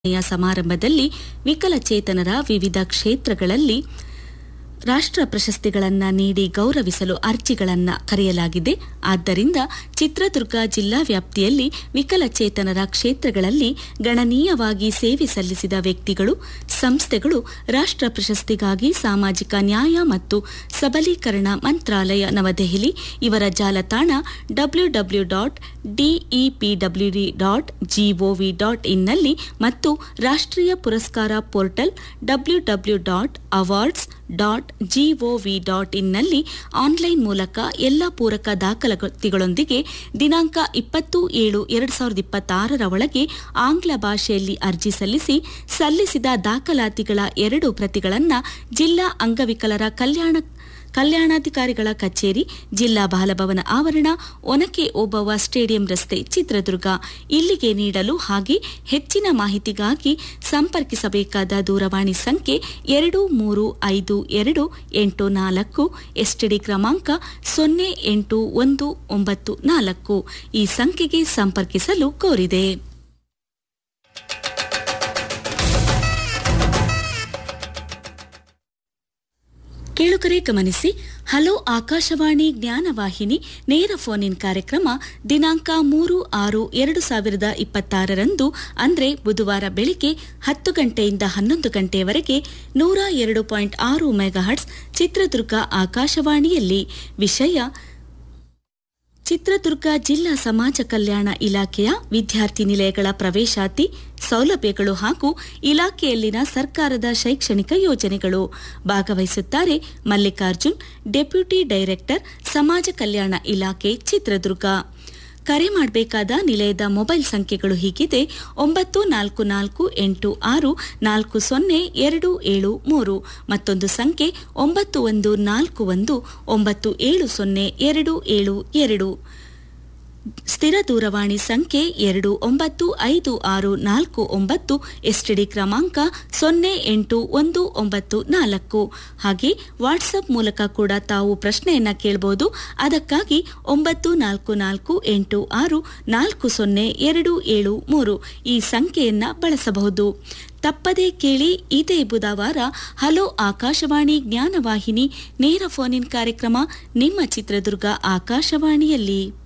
ಯ ಸಮಾರಂಭದಲ್ಲಿ ವಿಕಲಚೇತನರ ವಿವಿಧ ಕ್ಷೇತ್ರಗಳಲ್ಲಿ ರಾಷ್ಟ್ರ ಪ್ರಶಸ್ತಿಗಳನ್ನು ನೀಡಿ ಗೌರವಿಸಲು ಅರ್ಜಿಗಳನ್ನು ಕರೆಯಲಾಗಿದೆ ಆದ್ದರಿಂದ ಚಿತ್ರದುರ್ಗ ಜಿಲ್ಲಾ ವ್ಯಾಪ್ತಿಯಲ್ಲಿ ವಿಕಲಚೇತನರ ಕ್ಷೇತ್ರಗಳಲ್ಲಿ ಗಣನೀಯವಾಗಿ ಸೇವೆ ಸಲ್ಲಿಸಿದ ವ್ಯಕ್ತಿಗಳು ಸಂಸ್ಥೆಗಳು ರಾಷ್ಟ್ರ ಪ್ರಶಸ್ತಿಗಾಗಿ ಸಾಮಾಜಿಕ ನ್ಯಾಯ ಮತ್ತು ಸಬಲೀಕರಣ ಮಂತ್ರಾಲಯ ನವದೆಹಲಿ ಇವರ ಜಾಲತಾಣ W W dot DEPWD dot GOV dot ಇನ್ನಲ್ಲಿ ಮತ್ತು ರಾಷ್ಟ್ರೀಯ ಪುರಸ್ಕಾರ portal W W dot awards dot GOV dot ಇನ್ನಲ್ಲಿ ಆನ್ಲೈನ್ ಮೂಲಕ ಎಲ್ಲ ಪೂರಕ ದಾಖಲಾತಿಗಳೊಂದಿಗೆ ದಿನಾಂಕ ಇಪ್ಪತ್ತು ಏಳು ಎರಡು ಸಾವಿರದ ಇಪ್ಪತ್ತಾರರ ಒಳಗೆ ಆಂಗ್ಲ ಭಾಷೆಯಲ್ಲಿ ಅರ್ಜಿ ಸಲ್ಲಿಸಿ ಸಲ್ಲಿಸಿದ ದಾಖಲಾತಿಗಳ ಎರಡು ಪ್ರತಿಗಳನ್ನು ಜಿಲ್ಲಾ ಅಂಗವಿಕಲರ ಕಲ್ಯಾಣ ಕಲ್ಯಾಣಾಧಿಕಾರಿಗಳ ಕಚೇರಿ ಜಿಲ್ಲಾ ಬಾಲಭವನ ಆವರಣ ಒನಕೆ ಓಬವ್ವ ಸ್ಟೇಡಿಯಂ ರಸ್ತೆ ಚಿತ್ರದುರ್ಗ ಇಲ್ಲಿಗೆ ನೀಡಲು ಹಾಗೆ ಹೆಚ್ಚಿನ ಮಾಹಿತಿಗಾಗಿ ಸಂಪರ್ಕಿಸಬೇಕಾದ ದೂರವಾಣಿ ಸಂಖ್ಯೆ ಎರಡು ಮೂರು ಐದು ಎರಡು ಎಂಟು ನಾಲ್ಕು ಎಸ್ಟಿಡಿ ಕ್ರಮಾಂಕ ಸೊನ್ನೆ ಎಂಟು ಒಂದು ಒಂಬತ್ತು ನಾಲ್ಕು ಈ ಸಂಖ್ಯೆಗೆ ಸಂಪರ್ಕಿಸಲು ಕೋರಿದೆ ಕೇಳುಗರೆ ಗಮನಿಸಿ ಹಲೋ ಆಕಾಶವಾಣಿ ಜ್ಞಾನವಾಹಿನಿ ನೇರ ಫೋನ್ ಇನ್ ಕಾರ್ಯಕ್ರಮ ದಿನಾಂಕ ಮೂರು ಆರು ಎರಡು ಸಾವಿರದ ಇಪ್ಪತ್ತಾರರಂದು ಅಂದ್ರೆ ಬುಧವಾರ ಬೆಳಿಗ್ಗೆ ಹತ್ತು ಗಂಟೆಯಿಂದ ಹನ್ನೊಂದು ಗಂಟೆಯವರೆಗೆ ನೂರ ಎರಡು ಪಾಯಿಂಟ್ ಆರು ಮೆಗಾಹರ್ಟ್ಸ್ ಚಿತ್ರದುರ್ಗ ಆಕಾಶವಾಣಿಯಲ್ಲಿ ವಿಷಯ ಚಿತ್ರದುರ್ಗ ಜಿಲ್ಲಾ ಸಮಾಜ ಕಲ್ಯಾಣ ಇಲಾಖೆಯ ವಿದ್ಯಾರ್ಥಿ ನಿಲಯಗಳ ಪ್ರವೇಶಾತಿ ಸೌಲಭ್ಯಗಳು ಹಾಗೂ ಇಲಾಖೆಯಲ್ಲಿನ ಸರ್ಕಾರದ ಶೈಕ್ಷಣಿಕ ಯೋಜನೆಗಳು ಭಾಗವಹಿಸುತ್ತಾರೆ ಮಲ್ಲಿಕಾರ್ಜುನ್ ಡೆಪ್ಯೂಟಿ ಡೈರೆಕ್ಟರ್ ಸಮಾಜ ಕಲ್ಯಾಣ ಇಲಾಖೆ ಚಿತ್ರದುರ್ಗ ಕರೆ ಮಾಡಬೇಕಾದ ನಿಲಯದ ಮೊಬೈಲ್ ಸಂಖ್ಯೆಗಳು ಹೀಗಿದೆ ಒಂಬತ್ತು ನಾಲ್ಕು ನಾಲ್ಕು ಎಂಟು ಆರು ನಾಲ್ಕು ಸೊನ್ನೆ ಎರಡು ಏಳು ಮೂರು ಮತ್ತೊಂದು ಸಂಖ್ಯೆ ಒಂಬತ್ತು ಒಂದು ನಾಲ್ಕು ಒಂದು ಒಂಬತ್ತು ಏಳು ಸೊನ್ನೆ ಎರಡು ಏಳು ಎರಡು ಸ್ಥಿರ ದೂರವಾಣಿ ಸಂಖ್ಯೆ ಎರಡು ಒಂಬತ್ತು ಐದು ಆರು ನಾಲ್ಕು ಒಂಬತ್ತು ಎಸ್ಟಿಡಿ ಕ್ರಮಾಂಕ ಸೊನ್ನೆ ಎಂಟು ಒಂದು ಒಂಬತ್ತು ನಾಲ್ಕು ಹಾಗೆ ವಾಟ್ಸಪ್ ಮೂಲಕ ಕೂಡ ತಾವು ಪ್ರಶ್ನೆಯನ್ನ ಕೇಳಬಹುದು ಅದಕ್ಕಾಗಿ ಒಂಬತ್ತು ನಾಲ್ಕು ನಾಲ್ಕು ಎಂಟು ಆರು ನಾಲ್ಕು ಸೊನ್ನೆ ಎರಡು ಏಳು ಮೂರು ಈ ಸಂಖ್ಯೆಯನ್ನ ಬಳಸಬಹುದು ತಪ್ಪದೇ ಕೇಳಿ ಇದೇ ಬುಧವಾರ ಹಲೋ ಆಕಾಶವಾಣಿ ಜ್ಞಾನವಾಹಿನಿ ನೇರ ಫೋನ್ ಇನ್ ಕಾರ್ಯಕ್ರಮ ನಿಮ್ಮ ಚಿತ್ರದುರ್ಗ ಆಕಾಶವಾಣಿಯಲ್ಲಿ